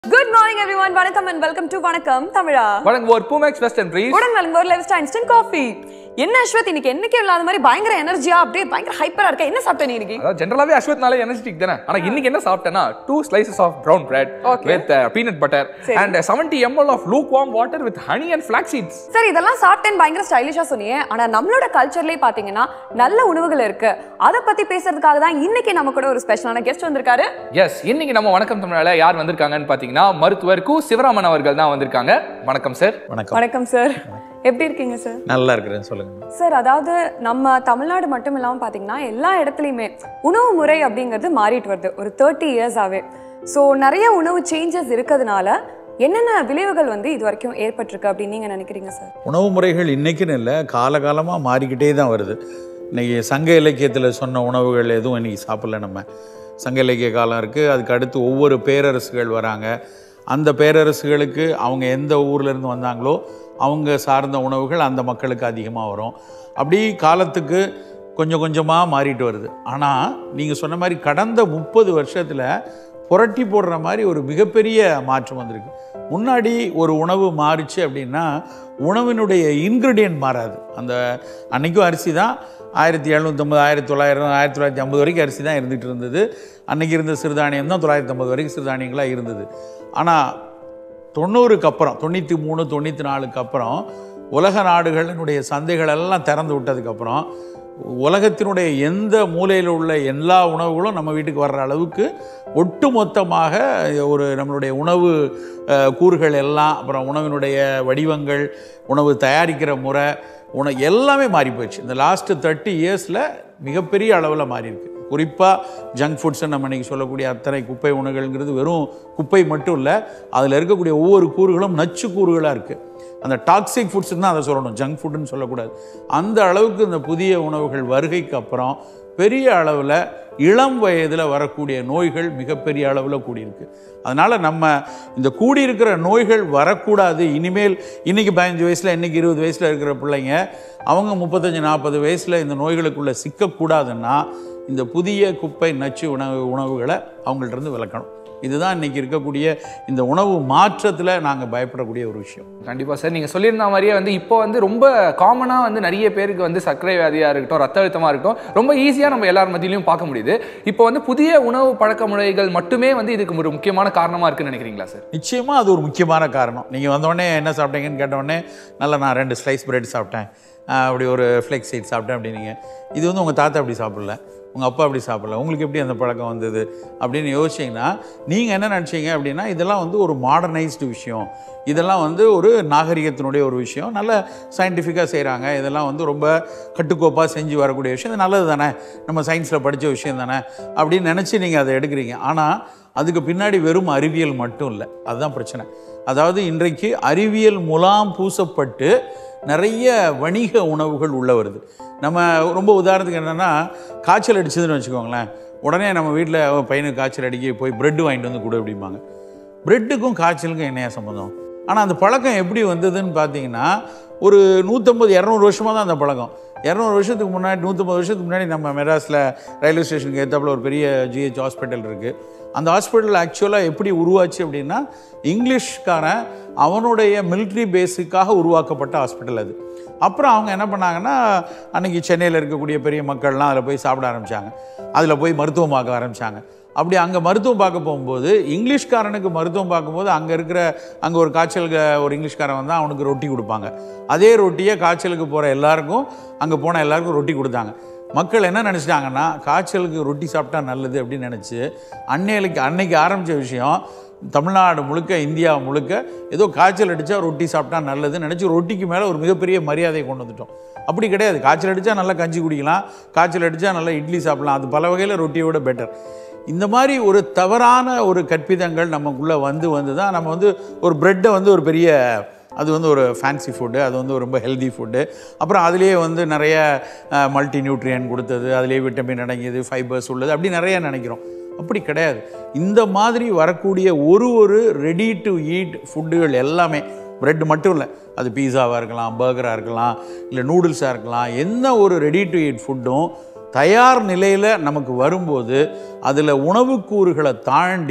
Good morning everyone வணக்கம் and welcome to Vanakkam Tamizha வழங்குவோர் Boomex west and breeze உடன் வழங்குவோர் லெவஸ்டா இன்ஸ்டன்ட் காஃபி என்ன அஸ்வத் இன்னைக்கு என்னைக்கு இல்லாத மாதிரி பயங்கர எனர்ஜியா அப்படியே பயங்கர ஹைப்பரா இருக்க என்ன சாப்பிட்ட நீ இன்னைக்கு அதாவது ஜென்ரலாவே அஸ்வத்னாலே எனர்ஜெட்டிக் தானே ஆனா இன்னைக்கு என்ன சாப்பிட்டேன்னா two slices of brown bread Okay. With peanut butter சரி. And seventy ML of lukewarm water with honey and flax seeds சரி இதெல்லாம் சாப்பிட்டேன் பயங்கர ஸ்டைலிஷா சொன்னீங்க ஆனா நம்மளோட கல்ச்சர்லயே பாத்தீங்கன்னா நல்ல உணவுகள் இருக்கு அதை பத்தி பேசுறதுக்காக தான் இன்னைக்கு நம்ம கூட ஒரு ஸ்பெஷலான கெஸ்ட் வந்திருக்காரு எஸ் இன்னைக்கு நம்ம வணக்கம் தமிழால யார் வந்திருக்காங்கன்னு பாத்தீங்கன்னா மருத்துவர் கு சிவராமன் அவர்கள் தான் வந்திருக்காங்க வணக்கம் சார் வணக்கம் வணக்கம் சார் எப்படி இருக்கீங்க சார் நல்லா இருக்கிறேன் சொல்லுங்க சார் அதாவது நம்ம தமிழ்நாடு மட்டும் இல்லாமல் பார்த்தீங்கன்னா எல்லா இடத்துலையுமே உணவு முறை அப்படிங்கிறது மாறிட்டு வருது ஒரு தேர்ட்டி இயர்ஸாகவே ஸோ நிறைய உணவு சேஞ்சஸ் இருக்கிறதுனால என்னென்ன விளைவுகள் வந்து இது வரைக்கும் ஏற்பட்டிருக்கு அப்படின்னு நீங்கள் நினைக்கிறீங்க சார் உணவு முறைகள் இன்னைக்குன்னு இல்லை காலகாலமாக மாறிக்கிட்டே தான் வருது இன்னைக்கு சங்க இலக்கியத்தில் சொன்ன உணவுகள் எதுவும் இன்னைக்கு சாப்பிடல நம்ம சங்க இலக்கிய காலம் இருக்குது அதுக்கு அடுத்து ஒவ்வொரு பேரரசுகள் வராங்க அந்த பேரரசுகளுக்கு அவங்க எந்த ஊர்ல இருந்து வந்தாங்களோ அவங்க சார்ந்த உணவுகள் அந்த மக்களுக்கு அதிகமாக வரும் அப்படி காலத்துக்கு கொஞ்சம் கொஞ்சமாக மாறிட்டு வருது ஆனால் நீங்கள் சொன்ன மாதிரி கடந்த முப்பது வருஷத்தில் புரட்டி போடுற மாதிரி ஒரு மிகப்பெரிய மாற்றம் வந்திருக்கு முன்னாடி ஒரு உணவு மாறுச்சு அப்படின்னா உணவினுடைய இன்க்ரீடியன்ட் மாறாது அந்த அன்னைக்கும் அரிசி தான் ஆயிரத்தி எழுநூற்றம்பது ஆயிரத்தி தொள்ளாயிரம் ஆயிரத்தி தொள்ளாயிரத்தி ஐம்பது வரைக்கும் அரிசி தான் இருந்துகிட்டு இருந்தது அன்னைக்கு இருந்த சிறுதானியம் தான் தொள்ளாயிரத்தி ஐம்பது வரைக்கும் சிறுதானியங்களாக இருந்தது ஆனால் தொண்ணூறுக்கு அப்புறம் தொண்ணூற்றி மூணு தொண்ணூற்றி நாலுக்கு அப்புறம் உலக நாடுகளினுடைய சந்தைகள் எல்லாம் திறந்து விட்டதுக்கப்புறம் உலகத்தினுடைய எந்த மூலையில் உள்ள எல்லா உணவுகளும் நம்ம வீட்டுக்கு வர்ற அளவுக்கு ஒட்டுமொத்தமாக ஒரு நம்மளுடைய உணவு அஹ், கூறுகள் எல்லாம் அப்புறம் உணவினுடைய வடிவங்கள் உணவு தயாரிக்கிற முறை உணவு எல்லாமே மாறி போச்சு இந்த லாஸ்ட்டு தேர்ட்டி இயர்ஸில் மிகப்பெரிய அளவில் மாறி இருக்கு குறிப்பாக ஜங்க் ஃபுட்ஸ் நம்ம இன்னைக்கு சொல்லக்கூடிய அத்தனை குப்பை உணவுகள்ங்கிறது வெறும் குப்பை மட்டும் இல்லை அதில் இருக்கக்கூடிய ஒவ்வொரு கூறுகளும் நச்சு கூறுகளாக இருக்குது அந்த டாக்ஸிக் ஃபுட்ஸ் தான் அதை சொல்லணும் ஜங்க் ஃபுட்டுன்னு சொல்லக்கூடாது அந்த அளவுக்கு இந்த புதிய உணவுகள் வருகைக்கு அப்புறம் பெரிய அளவில் இளம் வயதில் வரக்கூடிய நோய்கள் மிகப்பெரிய அளவில் கூடியிருக்கு அதனால் நம்ம இந்த கூடியிருக்கிற நோய்கள் வரக்கூடாது இனிமேல் இன்றைக்கி பதினஞ்சு வயசில் இன்றைக்கி இருபது வயசில் இருக்கிற பிள்ளைங்க அவங்க முப்பத்தஞ்சு நாற்பது வயசில் இந்த நோய்களுக்குள்ளே சிக்கக்கூடாதுன்னா இந்த புதிய குப்பை நச்சு உணவு உணவுகளை அவங்கள்ட்ட இருந்து விளக்கணும் இதுதான் இன்னைக்கு இருக்கக்கூடிய இந்த உணவு மாற்றத்தில் நாங்கள் பயப்படக்கூடிய ஒரு விஷயம் கண்டிப்பா சார் நீங்க சொல்லியிருந்த மாதிரியே வந்து இப்போ வந்து ரொம்ப காமனா வந்து நிறைய பேருக்கு வந்து சர்க்கரை வியாதியா இருக்கட்டும் ரத்த அழுத்தமா இருக்கட்டும் ரொம்ப ஈஸியா நம்ம எல்லார் மத்தியிலையும் பார்க்க முடியுது இப்போ வந்து புதிய உணவு பழக்க முறைகள் மட்டுமே வந்து இதுக்கு ஒரு முக்கியமான காரணமா இருக்குன்னு நினைக்கிறீங்களா சார் நிச்சயமாக அது ஒரு முக்கியமான காரணம் நீங்கள் வந்தோடனே என்ன சாப்பிட்டீங்கன்னு கேட்டோடனே நல்லா நான் ரெண்டு ஸ்லைஸ் பிரெட் சாப்பிட்டேன் ஆஹ் அப்படி ஒரு ஃப்ளெக்ஸ் சீட் சாப்பிட்டேன் அப்படின்னீங்க இது வந்து உங்கள் தாத்தா அப்படி சாப்பிடல உங்கள் அப்பா அப்படி சாப்பிடல உங்களுக்கு எப்படி அந்த பழக்கம் வந்தது அப்படின்னு யோசிச்சிங்கன்னா நீங்கள் என்ன நினச்சிங்க அப்படின்னா இதெல்லாம் வந்து ஒரு மாடர்னைஸ்டு விஷயம் இதெல்லாம் வந்து ஒரு நாகரிகத்தினுடைய ஒரு விஷயம் நல்ல சயின்டிஃபிக்காக செய்கிறாங்க இதெல்லாம் வந்து ரொம்ப கட்டுக்கோப்பாக செஞ்சு வரக்கூடிய விஷயம் இது நல்லது தானே நம்ம சயின்ஸில் படித்த விஷயம் தானே அப்படின்னு நினச்சி நீங்கள் அதை எடுக்கிறீங்க ஆனால் அதுக்கு பின்னாடி வெறும் அறிவியல் மட்டும் இல்லை அதுதான் பிரச்சனை அதாவது இன்றைக்கு அறிவியல் முலாம் பூசப்பட்டு நிறைய வணிக உணவுகள் உள்ள வருது நம்ம ரொம்ப உதாரணத்துக்கு என்னென்னா காய்ச்சல் அடிச்சதுன்னு வச்சுக்கோங்களேன் உடனே நம்ம வீட்டில் பையனுக்கு காய்ச்சல் அடிக்க போய் பிரெட் வாங்கிட்டு வந்து கொடு அப்படிம்பாங்க பிரெட்டுக்கும் காய்ச்சலுக்கும் என்னையா சம்மந்தம் ஆனால் அந்த பழக்கம் எப்படி வந்ததுன்னு பார்த்தீங்கன்னா ஒரு நூற்றம்பது இரநூறு வருஷமாக தான் அந்த பழக்கம் இரநூறு வருஷத்துக்கு முன்னாடி நூற்றம்பது வருஷத்துக்கு முன்னாடி நம்ம மெட்ராஸில் ரயில்வே ஸ்டேஷனுக்கு ஏற்றாப்புல ஒரு பெரிய ஜிஹெச் ஹாஸ்பிட்டல் இருக்குது அந்த ஹாஸ்பிட்டல் ஆக்சுவலாக எப்படி உருவாச்சு அப்படின்னா இங்கிலீஷ்காரன் அவனுடைய military பேஸுக்காக உருவாக்கப்பட்ட ஹாஸ்பிட்டல் அது அப்புறம் அவங்க என்ன பண்ணாங்கன்னா அன்னைக்கு சென்னையில் இருக்கக்கூடிய பெரிய மக்கள்லாம் அதில் போய் சாப்பிட ஆரம்பித்தாங்க அதில் போய் மருத்துவம் பார்க்க ஆரம்பித்தாங்க அப்படி அங்கே மருத்துவம் பார்க்க போகும்போது இங்கிலீஷ்காரனுக்கு மருத்துவம் பார்க்கும்போது அங்கே இருக்கிற அங்கே ஒரு காய்ச்சலுக்கு ஒரு இங்கிலீஷ்காரன் வந்தால் அவனுக்கு ரொட்டி கொடுப்பாங்க அதே ரொட்டியை காய்ச்சலுக்கு போகிற எல்லாருக்கும் அங்கே போன எல்லாருக்கும் ரொட்டி கொடுத்தாங்க மக்கள் என்ன நினச்சிட்டாங்கன்னா காய்ச்சலுக்கு ரொட்டி சாப்பிட்டா நல்லது அப்படின்னு நினச்சி அன்னைக்கு அன்னைக்கு ஆரம்பித்த விஷயம் தமிழ்நாடு முழுக்க இந்தியா முழுக்க ஏதோ காய்ச்சல் அடித்தா ரொட்டி சாப்பிட்டா நல்லதுன்னு நினச்சி ரொட்டிக்கு மேலே ஒரு மிகப்பெரிய மரியாதையை கொண்டு வந்துட்டோம் அப்படி கிடையாது காய்ச்சல் அடித்தா நல்லா கஞ்சி குடிக்கலாம் காய்ச்சல் அடித்தா நல்லா இட்லி சாப்பிடலாம் அது பல வகையில் ரொட்டியை விட பெட்டர் இந்த மாதிரி ஒரு தவறான ஒரு கற்பிதங்கள் நமக்குள்ளே வந்து வந்து தான் நம்ம வந்து ஒரு பிரெட்டை வந்து ஒரு பெரிய அது வந்து ஒரு ஃபேன்சி ஃபுட்டு அது வந்து ரொம்ப ஹெல்தி ஃபுட்டு அப்புறம் அதுலேயே வந்து நிறைய மல்டி நியூட்ரியன் கொடுத்தது அதுலேயே விட்டமின் அடங்கியது ஃபைபர்ஸ் உள்ளது அப்படி நிறைய நினைக்கிறோம் அப்படி கிடையாது இந்த மாதிரி வரக்கூடிய ஒரு ஒரு ரெடி டு ஈட் ஃபுட்டுகள் எல்லாமே பிரெட் மட்டும் இல்லை அது பீஸாவாக இருக்கலாம் பர்கராக இருக்கலாம் இல்லை நூடுல்ஸாக இருக்கலாம் என்ன ஒரு ரெடி டு ஈட் ஃபுட்டும் தயார் நிலையில் நமக்கு வரும்போது அதில் உணவுக்கூறுகளை தாண்டி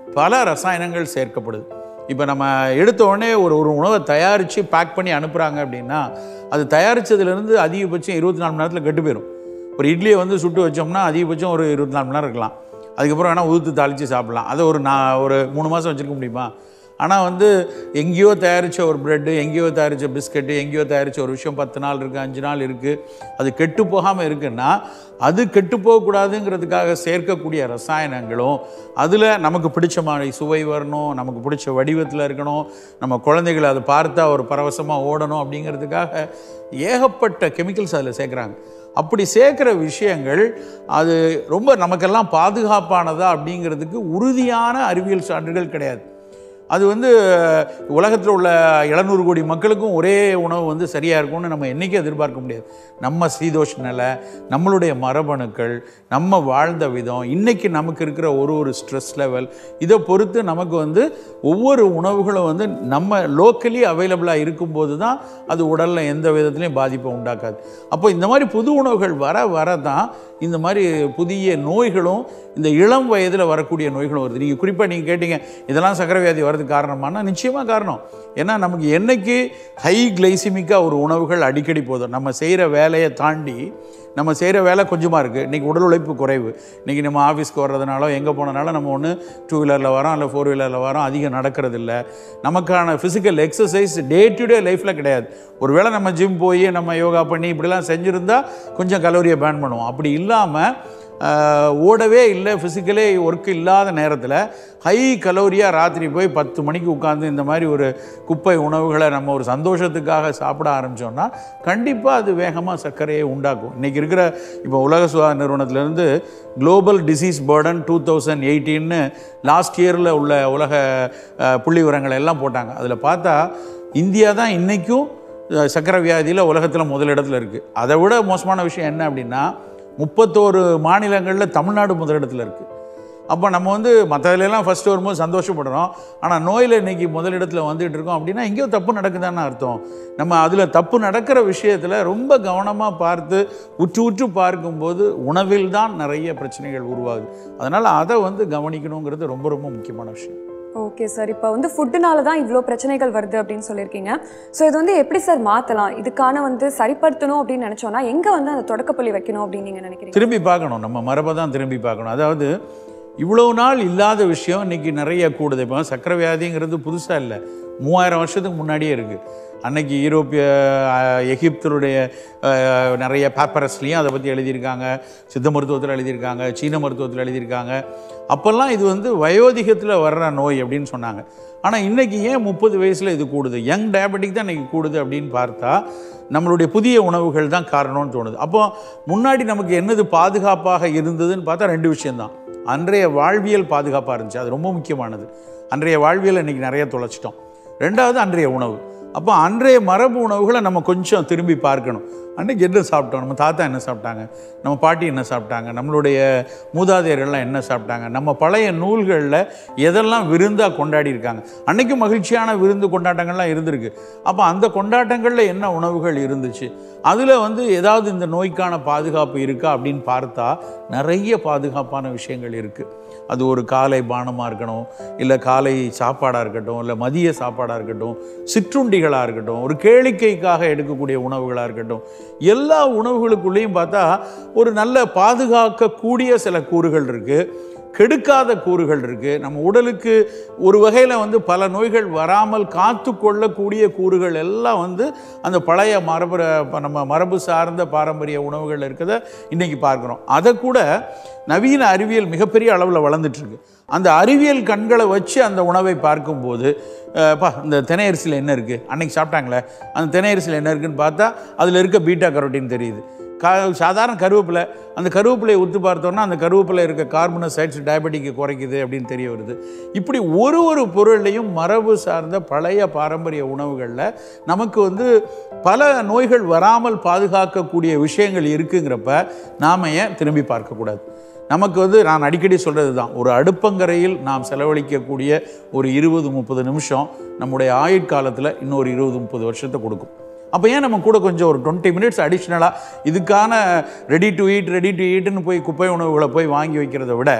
பல ரசாயனங்கள் சேர்க்கப்படுது இப்போ நம்ம எடுத்த உடனே ஒரு ஒரு உணவை தயாரித்து பேக் பண்ணி அனுப்புகிறாங்க அப்படின்னா அது தயாரித்ததுலேருந்து அதிகபட்சம் இருபத்தி நாலு மணி நேரத்தில் கெட்டு போயிடும் ஒரு இட்லியை வந்து சுட்டு வச்சோம்னா அதிகபட்சம் ஒரு இருபத்தி நாலு மணி நேரம் இருக்கலாம் அதுக்கப்புறம் வேணால் உதுத்து தாளித்து சாப்பிடலாம் அதை ஒரு நான் ஒரு மூணு மாதம் வச்சுருக்க முடியுமா ஆனால் வந்து எங்கேயோ தயாரித்த ஒரு ப்ரெட்டு எங்கேயோ தயாரித்த பிஸ்கட்டு எங்கேயோ தயாரித்த ஒரு விஷயம் பத்து நாள் இருக்குது அஞ்சு நாள் இருக்குது அது கெட்டு போகாமல் இருக்குன்னா அது கெட்டு போகக்கூடாதுங்கிறதுக்காக சேர்க்கக்கூடிய ரசாயனங்களும் அதில் நமக்கு பிடிச்ச மாதிரி சுவை வரணும் நமக்கு பிடிச்ச வடிவத்தில் இருக்கணும் நம்ம குழந்தைகளை அதை பார்த்தா ஒரு பரவசமாக ஓடணும் அப்படிங்கிறதுக்காக ஏகப்பட்ட கெமிக்கல்ஸ் அதில் சேர்க்குறாங்க அப்படி சேர்க்குற விஷயங்கள் அது ரொம்ப நமக்கெல்லாம் பாதுகாப்பானதா அப்படிங்கிறதுக்கு உறுதியான அறிவியல் சான்றுகள் கிடையாது அது வந்து உலகத்தில் உள்ள எழுநூறு கோடி மக்களுக்கும் ஒரே உணவு வந்து சரியாக இருக்கும்னு நம்ம என்றைக்கும் எதிர்பார்க்க முடியாது நம்ம சீதோஷ நிலை நம்மளுடைய மரபணுக்கள் நம்ம வாழ்ந்த விதம் இன்றைக்கி நமக்கு இருக்கிற ஒரு ஒரு ஸ்ட்ரெஸ் லெவல் இதை பொறுத்து நமக்கு வந்து ஒவ்வொரு உணவுகளும் வந்து நம்ம லோக்கலி அவைலபிளாக இருக்கும்போது தான் அது உடலில் எந்த விதத்துலையும் பாதிப்பை உண்டாக்காது அப்போ இந்த மாதிரி புது உணவுகள் வர வர தான் இந்த மாதிரி புதிய நோய்களும் இந்த இளம் வயதில் வரக்கூடிய நோய்களும் வருது நீங்கள் குறிப்பாக நீங்கள் கேட்டீங்க இதெல்லாம் சக்கரை வியாதி வர்றதுக்கு காரணமானா நிச்சயமாக காரணம் ஏன்னா நமக்கு என்னைக்கு ஹை கிளைசிமிக்காக ஒரு உணவுகள் அடிக்கடி போதும் நம்ம செய்கிற வேலையை தாண்டி நம்ம செய்கிற வேலை கொஞ்சமாக இருக்குது இன்றைக்கி உடல் உழைப்பு குறைவு இன்றைக்கி நம்ம ஆஃபீஸ்க்கு வர்றதுனாலோ எங்கே போனனாலும் நம்ம ஒன்று டூ வீலரில் வரோம் இல்லை ஃபோர் வீலரில் வரோம் அதிகம் நடக்கிறது இல்லை நமக்கான physical exercise day to day லைஃப்பில் கிடையாது ஒருவேளை நம்ம ஜிம் போய் நம்ம யோகா பண்ணி இப்படிலாம் செஞ்சுருந்தா கொஞ்சம் கலோரியை பேர்ன் பண்ணுவோம் அப்படி இல்லாமல் ஆஹ், ஓடவே இல்லை ஃபிசிக்கலே ஒர்க் இல்லாத நேரத்தில் ஹை கலோரியாக ராத்திரி போய் பத்து மணிக்கு உட்காந்து இந்த மாதிரி ஒரு குப்பை உணவுகளை நம்ம ஒரு சந்தோஷத்துக்காக சாப்பிட ஆரம்பித்தோம்னா கண்டிப்பாக அது வேகமாக சர்க்கரையை உண்டாக்கும் இன்றைக்கி இருக்கிற இப்போ உலக சுகாதார நிறுவனத்திலேருந்து global disease burden two thousand எயிட்டீன்னு லாஸ்ட் இயரில் உள்ள உலக ஆஹ், புள்ளி விவரங்களை எல்லாம் போட்டாங்க அதில் பார்த்தா இந்தியா தான் இன்றைக்கும் சக்கரை வியாதியில் உலகத்தில் முதலிடத்தில் இருக்குது அதை விட மோசமான விஷயம் என்ன அப்படின்னா முப்பத்தோரு மாநிலங்களில் தமிழ்நாடு முதலிடத்தில் இருக்குது அப்போ நம்ம வந்து மற்றதுலாம் ஃபஸ்ட்டு வரும்போது சந்தோஷப்படுறோம் ஆனால் நோயில் இன்னைக்கு முதலிடத்தில் வந்துட்டு இருக்கோம் அப்படின்னா எங்கேயோ தப்பு நடக்குதான்னு அர்த்தம் நம்ம அதில் தப்பு நடக்கிற விஷயத்தில் ரொம்ப கவனமாக பார்த்து உற்று உற்று பார்க்கும்போது உணவில் தான் நிறைய பிரச்சனைகள் உருவாகுது அதனால் அதை வந்து கவனிக்கணுங்கிறது ரொம்ப ரொம்ப முக்கியமான விஷயம் ஓகே சார் இப்போ வந்து ஃபுட்டுனால தான் இவ்வளோ பிரச்சனைகள் வருது அப்படின்னு சொல்லியிருக்கீங்க ஸோ இது வந்து எப்படி சார் மாற்றலாம் இதுக்கான வந்து சரிப்படுத்தணும் அப்படின்னு நினச்சோன்னா எங்கே வந்து அந்த தொடக்கப்புள்ளி வைக்கணும் அப்படின்னு நீங்கள் நினைக்கிறீங்க திரும்பி பார்க்கணும் நம்ம மரபை தான் திரும்பி பார்க்கணும் அதாவது இவ்வளவு நாள் இல்லாத விஷயம் இன்னைக்கு நிறைய கூடுது இப்போ சக்கரை வியாதிங்கிறது புதுசாக இல்லை மூவாயிரம் வருஷத்துக்கு முன்னாடியே இருக்குது அன்னைக்கு யூரோப்பிய அஹ், எகிப்தருடைய அஹ், நிறைய பேப்பரஸ்லேயும் அதை பற்றி எழுதியிருக்காங்க சித்த மருத்துவத்தில் எழுதியிருக்காங்க சீன மருத்துவத்தில் எழுதியிருக்காங்க அப்போல்லாம் இது வந்து வயோதிகத்தில் வர்ற நோய் அப்படின்னு சொன்னாங்க ஆனால் இன்னைக்கு ஏன் முப்பது வயசில் இது கூடுது யங் டயபெட்டிக் தான் இன்னைக்கு கூடுது அப்படின்னு பார்த்தா நம்மளுடைய புதிய உணவுகள் தான் காரணம்னு தோணுது அப்போ முன்னாடி நமக்கு என்னது பாதுகாப்பாக இருந்ததுன்னு பார்த்தா ரெண்டு விஷயம்தான் அன்றைய வாழ்வியல் பாதுகாப்பாக இருந்துச்சு அது ரொம்ப முக்கியமானது அன்றைய வாழ்வியல் இன்னைக்கு நிறைய தொலைச்சிட்டோம் ரெண்டாவது அன்றைய உணவு அப்போ அன்றைய மரபு உணவுகளை நம்ம கொஞ்சம் திரும்பி பார்க்கணும் அன்றைக்கி என்ன சாப்பிட்டோம் நம்ம தாத்தா என்ன சாப்பிட்டாங்க நம்ம பாட்டி என்ன சாப்பிட்டாங்க நம்மளுடைய மூதாதையர்கள்லாம் என்ன சாப்பிட்டாங்க நம்ம பழைய நூல்களில் எதெல்லாம் விருந்தாக கொண்டாடி இருக்காங்க அன்றைக்கும் மகிழ்ச்சியான விருந்து கொண்டாட்டங்கள்லாம் இருந்திருக்கு அப்போ அந்த கொண்டாட்டங்களில் என்ன உணவுகள் இருந்துச்சு அதில் வந்து ஏதாவது இந்த நோய்க்கான பாதுகாப்பு இருக்கா அப்படின்னு பார்த்தா நிறைய பாதுகாப்பான விஷயங்கள் இருக்குது அது ஒரு காலை பானமாக இருக்கணும் இல்லை காலை சாப்பாடாக இருக்கட்டும் இல்லை மதிய சாப்பாடாக இருக்கட்டும் சிற்றுண்டிகளாக இருக்கட்டும் ஒரு கேளிக்கைக்காக எடுக்கக்கூடிய உணவுகளாக இருக்கட்டும் எல்லா உணவுகளுக்குள்ளேயும் பார்த்தா ஒரு நல்ல பாதுகாக்கக்கூடிய சில கூறுகள் இருக்குது கெடுக்காத கூறுகள் இருக்குது நம்ம உடலுக்கு ஒரு வகையில் வந்து பல நோய்கள் வராமல் காத்து கொள்ளக்கூடிய கூறுகள் எல்லாம் வந்து அந்த பழைய மரபு நம்ம மரபு சார்ந்த பாரம்பரிய உணவுகள் இருக்கிறத இன்றைக்கி பார்க்குறோம் அதை கூட நவீன அறிவியல் மிகப்பெரிய அளவில் வளர்ந்துட்டுருக்கு அந்த அறிவியல் கண்களை வச்சு அந்த உணவை பார்க்கும்போது அஹ், பா இந்த தினை அரிசியில் என்ன இருக்குது அன்னைக்கு சாப்பிட்டாங்களே அந்த தினை அரிசியில் என்ன இருக்குன்னு பார்த்தா அதில் இருக்க பீட்டா கரோட்டின் தெரியுது கா சாதாரண கருவேப்பிலை அந்த கருவேப்பிலையை உத்து பார்த்தோம்னா அந்த கருவேப்பிலை இருக்க கார்பனோசைட்ஸ் டயபெட்டிக்கை குறைக்குது அப்படின்னு தெரிய வருது இப்படி ஒரு ஒரு பொருள்லையும் மரபு சார்ந்த பழைய பாரம்பரிய உணவுகளில் நமக்கு வந்து பல நோய்கள் வராமல் பாதுகாக்கக்கூடிய விஷயங்கள் இருக்குங்கிறப்ப நாம் ஏன் திரும்பி பார்க்கக்கூடாது நமக்கு வந்து நான் அடிக்கடி சொல்கிறது தான் ஒரு அடுப்பங்கரையில் நாம் செலவழிக்கக்கூடிய ஒரு இருபது முப்பது நிமிஷம் நம்முடைய ஆயுட்காலத்தில் இன்னொரு இருபது முப்பது வருஷத்தை கொடுக்கும் அப்போ ஏன் நம்ம கூட கொஞ்சம் ஒரு டுவெண்ட்டி மினிட்ஸ் அடிஷ்னலாக இதுக்கான ready to eat ready to ஈட்னு போய் குப்பை உணவுகளை போய் வாங்கி வைக்கிறத விட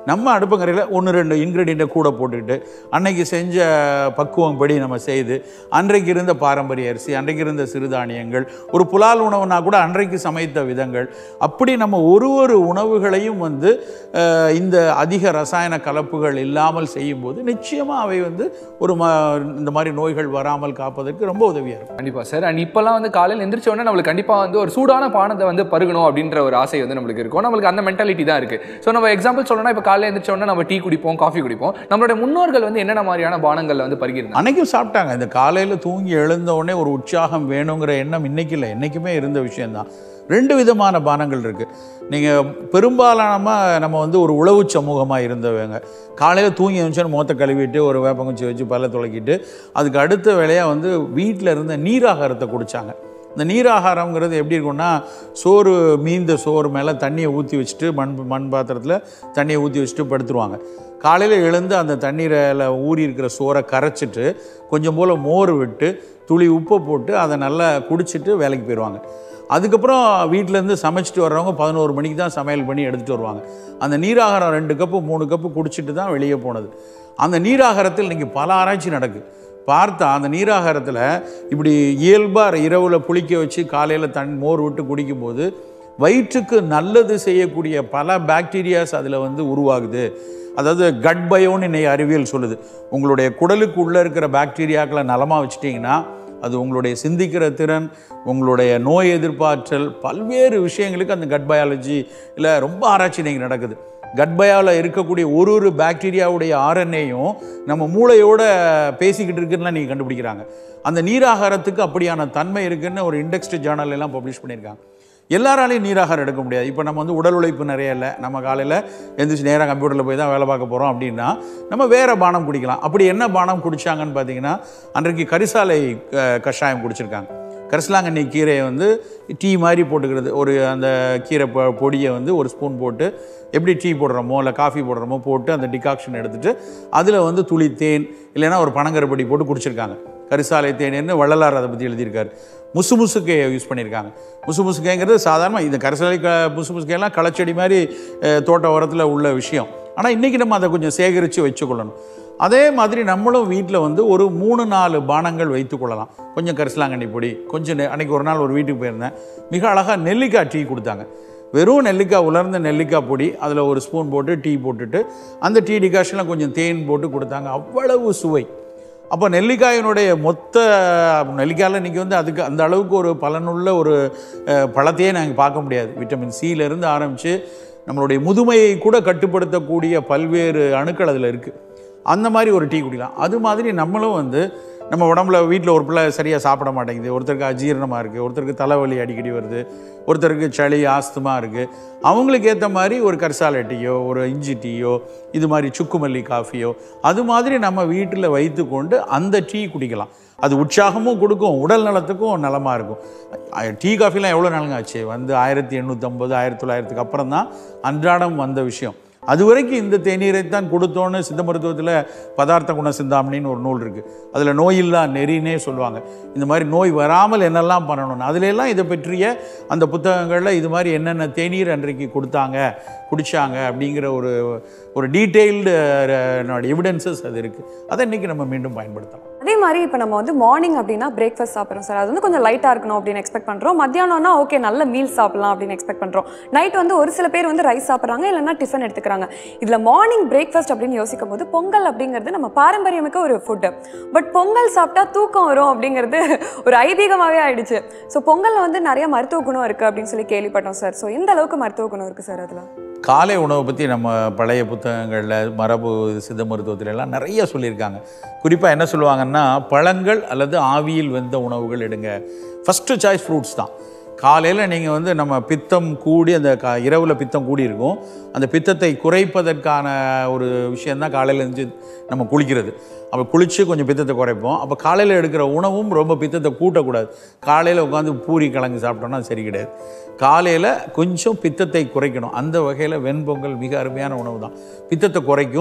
நம்ம அடுப்பங்கரையில் ஒன்று ரெண்டு இன்க்ரீடியண்ட்டை கூட போட்டுக்கிட்டு அன்னைக்கு செஞ்ச பக்குவம் படி நம்ம செய்து அன்றைக்கு இருந்த பாரம்பரிய அரிசி அன்றைக்கு இருந்த சிறுதானியங்கள் ஒரு புலால் உணவுனா கூட அன்றைக்கு சமைத்த விதங்கள் அப்படி நம்ம ஒரு ஒரு உணவுகளையும் வந்து அஹ், இந்த அதிக ரசாயன கலப்புகள் இல்லாமல் செய்யும்போது நிச்சயமாக அவை வந்து ஒரு ம இந்த மாதிரி நோய்கள் வராமல் காப்பதற்கு ரொம்ப உதவியாக இருக்கும் கண்டிப்பா சார் அண்ட் இப்பெல்லாம் வந்து காலையில் எந்திரிச்ச உடனே நம்மளுக்கு கண்டிப்பா வந்து ஒரு சூடான பானத்தை வந்து பருகணும் அப்படின்ற ஒரு ஆசை வந்து நம்மளுக்கு இருக்கும் நம்மளுக்கு அந்த மென்டாலிட்டி தான் இருக்கு ஸோ நம்ம எக்ஸாம்பிள் சொல்லணும்னா இப்போ காலையில் எந்திரிச்ச உடனே நம்ம டீ குடிப்போம் காஃபி குடிப்போம் நம்மளுடைய முன்னோர்கள் வந்து என்னென்ன மாதிரியான பானங்கள்ல வந்து பருகிருந்தாங்க அன்னைக்கும் சாப்பிட்டாங்க இந்த காலையில் தூங்கி எழுந்த உடனே ஒரு உற்சாகம் வேணுங்கிற எண்ணம் இன்னைக்கு இல்லை என்றைக்குமே இருந்த விஷயம்தான் ரெண்டு விதமான பானங்கள் இருக்குது நீங்கள் பெரும்பாலானமாக நம்ம வந்து ஒரு உழவு சமூகமாக இருந்தவங்க காலையில் தூங்கி எழுந்துச்சோன்னு முகத்தை கழுவிட்டு ஒரு வேப்பங்குச்சி வச்சு பல்ல துளக்கிட்டு அதுக்கு அடுத்த வேலையாக வந்து வீட்டில் இருந்த நீராகாரத்தை குடித்தாங்க இந்த நீராகாரங்கிறது எப்படி இருக்கும்னா சோறு மீந்த சோறு மேலே தண்ணியை ஊற்றி வச்சுட்டு மண் மண் பாத்திரத்தில் தண்ணியை ஊற்றி வச்சுட்டு படுத்துருவாங்க காலையில் எழுந்து அந்த தண்ணீரில் ஊறி இருக்கிற சோறை கரைச்சிட்டு கொஞ்சம் போல் மோர் விட்டு துளி உப்பை போட்டு அதை நல்லா குடிச்சிட்டு வேலைக்கு போயிடுவாங்க அதுக்கப்புறம் வீட்டிலேருந்து சமைச்சிட்டு வர்றவங்க பதினோரு மணிக்கு தான் சமையல் பண்ணி எடுத்துகிட்டு வருவாங்க அந்த நீராகாரம் ரெண்டு கப்பு மூணு கப்பு குடிச்சிட்டு தான் வெளியே போனது அந்த நீராகாரத்தில் இன்றைக்கி பல ஆராய்ச்சி நடக்குது பார்த்தா அந்த நீராகாரத்தில் இப்படி இயல்பாக இரவில் புளிக்க வச்சு காலையில் தன் மோர் விட்டு குடிக்கும்போது வயிற்றுக்கு நல்லது செய்யக்கூடிய பல பாக்டீரியாஸ் அதில் வந்து உருவாகுது அதாவது கட் பயோன்னு இன்னைக்கு அறிவியல் சொல்லுது உங்களுடைய குடலுக்கு உள்ளே இருக்கிற பாக்டீரியாக்களை நலமாக வச்சிட்டிங்கன்னா அது உங்களுடைய சிந்திக்கிற திறன் உங்களுடைய நோய் எதிர்ப்பாற்றல் பல்வேறு விஷயங்களுக்கு அந்த கட் பயாலஜி இல்லை ரொம்ப ஆராய்ச்சி இன்னைக்கு நடக்குது கட்பயாவில் இருக்கக்கூடிய ஒரு ஒரு பாக்டீரியாவுடைய ஆர்என்ஏயும் நம்ம மூளையோட பேசிக்கிட்டு இருக்குன்னு நீங்கள் கண்டுபிடிக்கிறாங்க அந்த நீராகாரத்துக்கு அப்படியான தன்மை இருக்குன்னு ஒரு இண்டெக்ஸ்டு ஜேர்னல் எல்லாம் பப்ளிஷ் பண்ணியிருக்காங்க எல்லாராலையும் நீராகாரம் எடுக்க முடியாது இப்போ நம்ம வந்து உடல் உழைப்பு நிறைய இல்லை நம்ம காலையில் எந்திரிச்சு நேராக கம்ப்யூட்டரில் போய் தான் வேலை பார்க்க போகிறோம் அப்படின்னா நம்ம வேறு பானம் குடிக்கலாம் அப்படி என்ன பானம் குடிச்சாங்கன்னு பார்த்தீங்கன்னா அன்றைக்கு கரிசாலை அஹ், கஷாயம் குடிச்சிருக்காங்க கரிசலாங்கண்ணி கீரையை வந்து டீ மாதிரி போட்டுக்கிறது ஒரு அந்த கீரை பொ- பொடியை வந்து ஒரு ஸ்பூன் போட்டு எப்படி டீ போடுறோமோ இல்லை காஃபி போடுறோமோ போட்டு அந்த டிகாக்ஷன் எடுத்துட்டு அதில் வந்து துளி தேன் இல்லைன்னா ஒரு பனங்கருப்படி போட்டு குடிச்சிருக்காங்க கரிசாலை தேனேன்னு வள்ளலார் அதை பற்றி எழுதியிருக்காரு முசு முசுக்கையை யூஸ் பண்ணியிருக்காங்க முசு முசுக்கைங்கிறது சாதாரண இந்த கரிசாலை க முசு முசுக்கையெல்லாம் களச்செடி மாதிரி அஹ், தோட்ட ஓரத்தில் உள்ள விஷயம் ஆனால் இன்றைக்கி நம்ம அதை கொஞ்சம் சேகரித்து வச்சுக்கொள்ளணும் அதே மாதிரி நம்மளும் வீட்டில் வந்து ஒரு மூணு நாலு பானங்கள் வைத்துக்கொள்ளலாம் கொஞ்சம் கரிசலாங்கண்ணி பொடி கொஞ்சம் நெ- அன்னைக்கு ஒரு நாள் ஒரு வீட்டுக்கு போயிருந்தேன் மிக அழகாக நெல்லிக்காய் டீ கொடுத்தாங்க வெறும் நெல்லிக்காய் உலர்ந்த நெல்லிக்காய் பொடி அதில் ஒரு ஸ்பூன் போட்டு டீ போட்டுட்டு அந்த டீ டிகாஷனில் கொஞ்சம் தேன் போட்டு கொடுத்தாங்க அவ்வளவு சுவை அப்போ நெல்லிக்காயினுடைய மொத்த நெல்லிக்காயில் இன்றைக்கி வந்து அதுக்கு அந்த அளவுக்கு ஒரு பலனுள்ள ஒரு அஹ், பழத்தையே நாங்கள் பார்க்க முடியாது விட்டமின் சியிலேருந்து ஆரம்பித்து நம்மளுடைய முதுமையை கூட கட்டுப்படுத்தக்கூடிய பல்வேறு அணுக்கள் அதில் இருக்குது அந்த மாதிரி ஒரு டீ குடிக்கலாம் அது மாதிரி நம்மளும் வந்து நம்ம உடம்புல வீட்டில் ஒரு பிள்ளை சரியாக சாப்பிட மாட்டேங்குது ஒருத்தருக்கு அஜீரணமாக இருக்குது ஒருத்தருக்கு தலைவலி அடிக்கடி வருது ஒருத்தருக்கு சளி ஆஸ்துமா இருக்குது அவங்களுக்கு ஏற்ற மாதிரி ஒரு கரிசாலை டீயோ ஒரு இஞ்சி டீயோ இது மாதிரி சுக்குமல்லி காஃபியோ அது மாதிரி நம்ம வீட்டில் வைத்துக்கொண்டு அந்த டீ குடிக்கலாம் அது உற்சாகமும் கொடுக்கும் உடல் நலத்துக்கும் நலமாக இருக்கும் அஹ் டீ காஃபிலாம் எவ்வளோ நாளுங்க ஆச்சு வந்து ஆயிரத்தி எண்ணூற்றம்பது ஆயிரத்தி தொள்ளாயிரத்துக்கு அப்புறம் தான் அன்றாடம் வந்த விஷயம் அது வரைக்கும் இந்த தேநீரைத்தான் கொடுத்தோன்னு சித்த மருத்துவத்தில் பதார்த்த குண சிந்தாமணின்னு ஒரு நூல் இருக்குது அதில் நோயில்லா நெறினே சொல்லுவாங்க இந்த மாதிரி நோய் வராமல் என்னெல்லாம் பண்ணணும்னு அதுல எல்லாம் இதை பற்றிய அந்த புத்தகங்களில் இது மாதிரி என்னென்ன தேநீர் அன்றைக்கு கொடுத்தாங்க குடித்தாங்க அப்படிங்கிற ஒரு ஒரு டீட்டெயில்டு எவிடன்சஸ் அது இருக்குது அதை இன்றைக்கி நம்ம மீண்டும் பயன்படுத்தலாம் அதே மாதிரி இப்போ நம்ம வந்து மார்னிங் அப்படின்னா பிரேக்ஃபாஸ்ட் சாப்பிட்றோம் சார் அது வந்து கொஞ்சம் லைட்டாக இருக்கணும் அப்படின்னு எக்ஸ்பெக்ட் பண்ணுறோம் மத்தியானம்னா ஓகே நல்ல மீல் சாப்பிடலாம் அப்படின்னு எக்ஸ்பெக்ட் பண்ணுறோம் நைட் வந்து ஒரு சில பேர் வந்து ரைஸ் சாப்பிட்றாங்க இல்லைன்னா டிஃபன் எடுத்துக்கிறாங்க இதில் மார்னிங் பிரேக்ஃபாஸ்ட் அப்படின்னு யோசிக்கும் போது பொங்கல் அப்படிங்கிறது நம்ம பாரம்பரியமிக்க ஒரு ஃபுட்டு பட் பொங்கல் சாப்பிட்டா தூக்கம் வரும் அப்படிங்கிறது ஒரு ஐதீகமாகவே ஆயிடுச்சு ஸோ பொங்கலில் வந்து நிறைய மருத்துவ குணம் இருக்குது அப்படின்னு சொல்லி கேள்விப்பட்டோம் சார் ஸோ எந்த அளவுக்கு மருத்துவ குணம் இருக்குது சார் அதில் காலை உணவை பற்றி நம்ம பழைய புத்தகங்களில் மரபு சித்த மருத்துவத்துல எல்லாம் நிறைய சொல்லியிருக்காங்க குறிப்பாக என்ன சொல்லுவாங்கன்னா பழங்கள் அல்லது ஆவியில் வெந்த உணவுகள் எடுங்க ஃபஸ்ட்டு சாய்ஸ் ஃப்ரூட்ஸ் தான் காலையில் நீங்கள் வந்து நம்ம பித்தம் கூடி அந்த க இரவில் பித்தம் கூடி இருக்கும் அந்த பித்தத்தை குறைப்பதற்கான ஒரு விஷயந்தான் காலையில் இருந்து நம்ம குளிக்கிறது அப்போ குளித்து கொஞ்சம் பித்தத்தை குறைப்போம் அப்போ காலையில் எடுக்கிற உணவும் ரொம்ப பித்தத்தை கூட்டக்கூடாது காலையில் உட்காந்து பூரி கிழங்கு சாப்பிட்டோம்னா அது சரி கிடையாது காலையில் கொஞ்சம் பித்தத்தை குறைக்கணும் அந்த வகையில் வெண்பொங்கல் மிக அருமையான உணவு தான் பித்தத்தை குறைக்கும்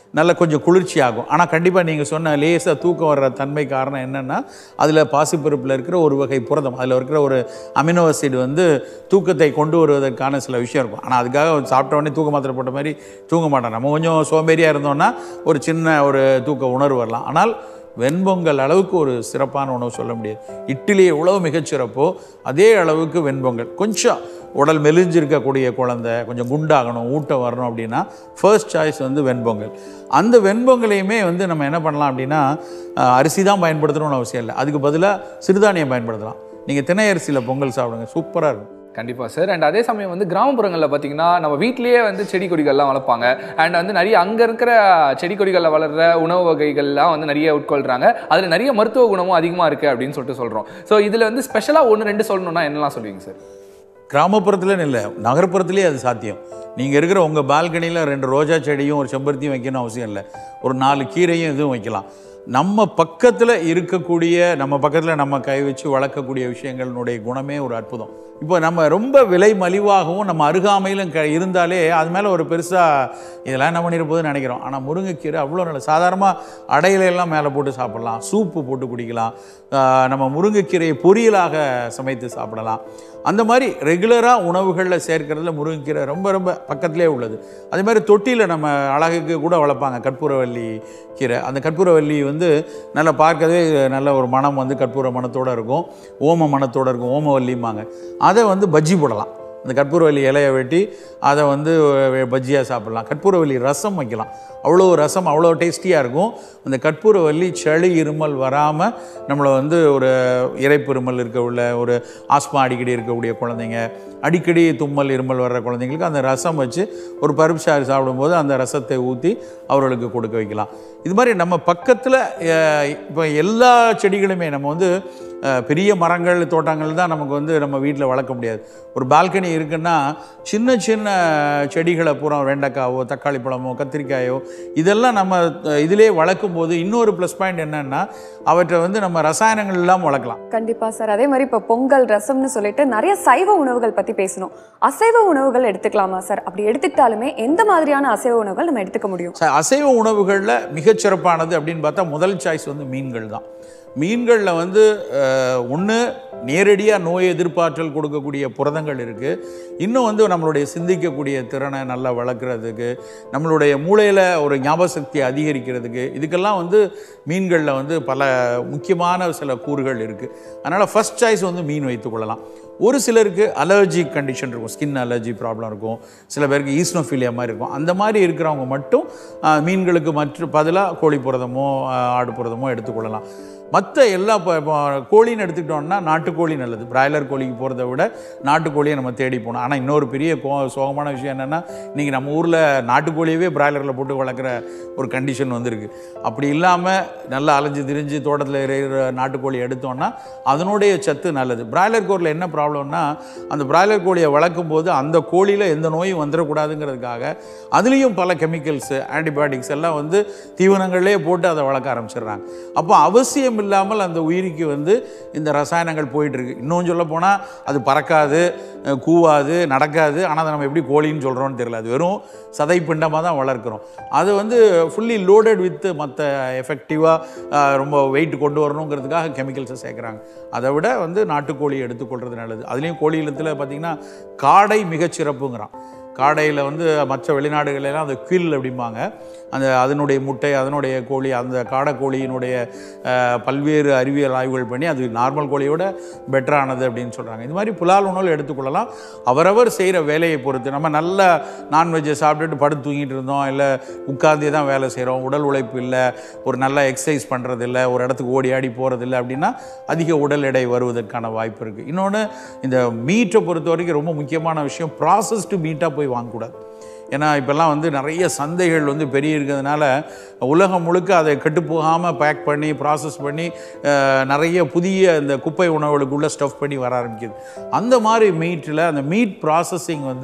நல்ல கொஞ்சம் குளிர்ச்சி ஆகும் ஆனால் கண்டிப்பாக நீங்கள் சொன்ன லேசாக தூக்கம் வர்ற தன்மை காரணம் என்னென்னா அதில் பாசிப்பருப்பில் இருக்கிற ஒரு வகை புரதம் அதில் இருக்கிற ஒரு அமினோ ஆசிட் வந்து தூக்கத்தை கொண்டு வருவதற்கான சில விஷயம் இருக்கும் ஆனால் அதுக்காக சாப்பிட்ட உடனே தூக்க மாத்திரை போட்ட மாதிரி தூங்க மாட்டோம் நம்ம கொஞ்சம் சோம்பேறியாக இருந்தோம்னா ஒரு சின்ன ஒரு தூக்க உணர்வு வரலாம் ஆனால் வெண்பொங்கல் அளவுக்கு ஒரு சிறப்பான உணவு சொல்ல முடியாது இட்லி எவ்வளவு மிகச்சிறப்போ அதே அளவுக்கு வெண்பொங்கல் கொஞ்சம் உடல் மெலிஞ்சிருக்கக்கூடிய குழந்தை கொஞ்சம் குண்டாகணும் ஊட்டம் வரணும் அப்படின்னா ஃபர்ஸ்ட் சாய்ஸ் வந்து வெண்பொங்கல் அந்த வெண்பொங்கலையுமே வந்து நம்ம என்ன பண்ணலாம் அப்படின்னா அஹ், அரிசி தான் பயன்படுத்தணும்னு அவசியம் இல்லை அதுக்கு பதிலாக சிறுதானியம் பயன்படுத்தலாம் நீங்கள் திணை அரிசியில் பொங்கல் சாப்பிடுங்க சூப்பராக இருக்கும் கண்டிப்பாக சார் அண்ட் அதே சமயம் வந்து கிராமப்புறங்களில் பார்த்தீங்கன்னா நம்ம வீட்லேயே வந்து செடி கொடிகள்லாம் வளர்ப்பாங்க அண்ட் வந்து நிறைய அங்கே இருக்கிற செடி கொடிகளில் வளர்கிற உணவு வகைகள்லாம் வந்து நிறைய உட்கொள்கிறாங்க அதில் நிறைய மருத்துவ குணமும் அதிகமாக இருக்குது அப்படின்னு சொல்லிட்டு சொல்கிறோம் ஸோ இதில் வந்து ஸ்பெஷலாக ஒன்று ரெண்டு சொல்லணும்னா என்னலாம் சொல்லுவீங்க சார் கிராமப்புறத்தில் இல்லை நகர்ப்புறத்துலேயே அது சாத்தியம் நீங்கள் இருக்கிற உங்கள் பால்கனியில் ரெண்டு ரோஜா செடியும் ஒரு செம்பருத்தியும் வைக்கணும் அவசியம் இல்லை ஒரு நாலு கீரையும் இதுவும் வைக்கலாம் நம்ம பக்கத்தில் இருக்கக்கூடிய நம்ம பக்கத்தில் நம்ம கை வச்சு வளர்க்கக்கூடிய விஷயங்களினுடைய குணமே ஒரு அற்புதம் இப்போ நம்ம ரொம்ப விலை மலிவாகவும் நம்ம அருகாமையிலும் க இருந்தாலே அது மேலே ஒரு பெருசாக இதெல்லாம் என்ன பண்ணிட போகுதுன்னு நினைக்கிறோம் ஆனால் முருங்கைக்கீரை அவ்வளோ நல்ல சாதாரணமாக அடையில எல்லாம் மேலே போட்டு சாப்பிடலாம் சூப்பு போட்டு குடிக்கலாம் ஆஹ் நம்ம முருங்கைக்கீரையை பொரியலாக சமைத்து சாப்பிடலாம் அந்த மாதிரி ரெகுலராக உணவுகளில் சேர்க்கறதுல முருங்கைக்கீரை ரொம்ப ரொம்ப பக்கத்திலே உள்ளது அதே மாதிரி தொட்டியில் நம்ம அழகுக்கு கூட வளர்ப்பாங்க கற்பூரவல்லி கீரை அந்த கற்பூரவல்லி வந்து நல்லா பார்க்கவே நல்ல ஒரு மனம் வந்து கற்பூர மணத்தோடு இருக்கும் ஓம மணத்தோடு இருக்கும் ஓமவல்லிம்பாங்க அதை வந்து பஜ்ஜி போடலாம் அந்த கற்பூரவல்லி இலையை வெட்டி அதை வந்து பஜ்ஜியாக சாப்பிடலாம் கற்பூரவல்லி ரசம் வைக்கலாம் அவ்வளோ ரசம் அவ்வளோ டேஸ்டியாக இருக்கும் அந்த கற்பூரவல்லி சளி இருமல் வராமல் நம்மளை வந்து ஒரு இறைப்பு இருமல் இருக்க உள்ள ஒரு ஆஸ்மா அடிக்கடி இருக்கக்கூடிய குழந்தைங்க அடிக்கடி தும்மல் இருமல் வர்ற குழந்தைங்களுக்கு அந்த ரசம் வச்சு ஒரு பருப்பு சாறு சாப்பிடும்போது அந்த ரசத்தை ஊற்றி அவர்களுக்கு கொடுக்க வைக்கலாம் இது மாதிரி நம்ம பக்கத்தில் இப்போ எல்லா செடிகளுமே நம்ம வந்து அஹ், பெரிய மரங்கள் தோட்டங்கள் தான் நமக்கு வந்து நம்ம வீட்டில் வளர்க்க முடியாது ஒரு பால்கனி இருக்குன்னா சின்ன சின்ன செடிகளை பூரா வெண்டைக்காவோ தக்காளி பழமோ கத்திரிக்காயோ இதெல்லாம் நம்ம அஹ், இதிலே வளர்க்கும் போது இன்னொரு ப்ளஸ் பாயிண்ட் என்னன்னா அவற்றை வந்து நம்ம ரசாயனங்கள் இல்லாமல் வளர்க்கலாம் கண்டிப்பா சார் அதே மாதிரி இப்போ பொங்கல் ரசம்னு சொல்லிட்டு நிறைய சைவ உணவுகள் பத்தி பேசணும் அசைவ உணவுகள் எடுத்துக்கலாமா சார் அப்படி எடுத்துக்கிட்டாலுமே எந்த மாதிரியான அசைவ உணவுகள் நம்ம எடுத்துக்க முடியும் ச- அசைவ உணவுகளில் மிகச்சிறப்பானது அப்படின்னு பார்த்தா முதல் சாய்ஸ் வந்து மீன்கள் தான் மீன்களில் வந்து ஒன்று நேரடியாக நோய் எதிர்ப்பாற்றல் கொடுக்கக்கூடிய புரதங்கள் இருக்குது இன்னும் வந்து நம்மளுடைய சிந்திக்கக்கூடிய திறனை நல்லா வளர்க்குறதுக்கு நம்மளுடைய மூளையில் ஒரு ஞாபக சக்தி அதிகரிக்கிறதுக்கு இதுக்கெல்லாம் வந்து மீன்களில் வந்து பல முக்கியமான சில கூறுகள் இருக்குது அதனால் ஃபர்ஸ்ட் சாய்ஸ் வந்து மீன் வைத்துக்கொள்ளலாம் ஒரு சிலருக்கு அலர்ஜி கண்டிஷன் இருக்கும் ஸ்கின் அலர்ஜி ப்ராப்ளம் இருக்கும் சில பேருக்கு ஈஸ்னோஃபிலியா மாதிரி இருக்கும் அந்த மாதிரி இருக்கிறவங்க மட்டும் ஆஹ், மீன்களுக்கு மற்ற பதிலாக கோழி புரதமோ ஆஹ், ஆடு புரதமோ எடுத்துக்கொள்ளலாம் மற்ற எல்லா இப்போ இப்போ கோழின்னு எடுத்துக்கிட்டோம்னா நாட்டுக்கோழி நல்லது பிராய்லர் கோழிக்கு போகிறத விட நாட்டுக்கோழியை நம்ம தேடி போகணும் ஆனால் இன்னொரு பெரிய கோ சோகமான விஷயம் என்னென்னா இன்றைக்கி நம்ம ஊரில் நாட்டுக்கோழியவே பிராய்லரில் போட்டு வளர்க்குற ஒரு கண்டிஷன் வந்திருக்கு அப்படி இல்லாமல் நல்லா அலைஞ்சு திரிஞ்சு தோட்டத்தில் இருக்கிற நாட்டுக்கோழி எடுத்தோம்னா அதனுடைய சத்து நல்லது பிராய்லர் கோழியில் என்ன ப்ராப்ளம்னா அந்த பிராய்லர் கோழியை வளர்க்கும் போது அந்த கோழியில் எந்த நோயும் வந்துடக்கூடாதுங்கிறதுக்காக அதுலேயும் பல கெமிக்கல்ஸு ஆன்டிபயோட்டிக்ஸ் எல்லாம் வந்து தீவனங்களே போட்டு அதை வளர்க்க ஆரம்பிச்சிடுறாங்க அப்போ அவசியம் இல்லாமல் அந்த உயிரிக்கு வந்து இந்த ரசாயனங்கள் போயிட்டு இருக்கு இன்னும் சொல்ல போனால் அது பறக்காது அஹ், கூவாது நடக்காது ஆனால் அதை நம்ம எப்படி கோழின்னு சொல்கிறோம்னு தெரியல அது வெறும் சதை பிண்டமாக தான் வளர்க்குறோம் அது வந்து ஃபுல்லி லோடட் வித் மற்ற எஃபெக்டிவாக ரொம்ப வெயிட் கொண்டு வரணுங்கிறதுக்காக கெமிக்கல்ஸை சேர்க்குறாங்க அதை விட வந்து நாட்டுக்கோழி எடுத்துக்கொள்கிறது நல்லது அதுலேயும் கோழி இனத்தில் பார்த்திங்கன்னா காடை மிகச்சிறப்புங்கிறான் காடையில் வந்து மற்ற வெளிநாடுகளெல்லாம் அந்த கில் அப்படிம்பாங்க அந்த அதனுடைய முட்டை அதனுடைய கோழி அந்த காடைக்கோழியினுடைய அஹ், பல்வேறு அறிவியல் ஆய்வுகள் பண்ணி அது நார்மல் கோழியோட பெட்டரானது அப்படின்னு சொல்கிறாங்க இது மாதிரி புலால் உணவு எடுத்துக்கொள்ளலாம் அவரவர் செய்கிற வேலையை பொறுத்து நம்ம நல்ல நான்வெஜ்ஜை சாப்பிட்டுட்டு படுத்து தூங்கிட்டு இருந்தோம் இல்லை உட்கார்ந்தே தான் வேலை செய்கிறோம் உடல் உழைப்பு இல்லை ஒரு நல்ல எக்ஸசைஸ் பண்ணுறது இல்லை ஒரு இடத்துக்கு ஓடி ஆடி போகிறது இல்லை அப்படின்னா அதிக உடல் எடை வருவதற்கான வாய்ப்பு இருக்குது இன்னொன்று இந்த மீட்டை பொறுத்த வரைக்கும் ரொம்ப முக்கியமான விஷயம் ப்ராசஸ்டு மீட்டாக போய் வாங்கக்கூடாது ஏன்னா இப்போல்லாம் வந்து நிறைய சந்தைகள் வந்து பெரிய இருக்கிறதுனால உலகம் முழுக்க அதை கெட்டு போகாமல் பேக் பண்ணி ப்ராசஸ் பண்ணி அஹ், நிறைய புதிய இந்த குப்பை உணவுகளுக்குள்ளே ஸ்டஃப் பண்ணி வர ஆரம்பிக்குது அந்த மாதிரி மீட்டில் அந்த மீட் ப்ராசஸிங் வந்து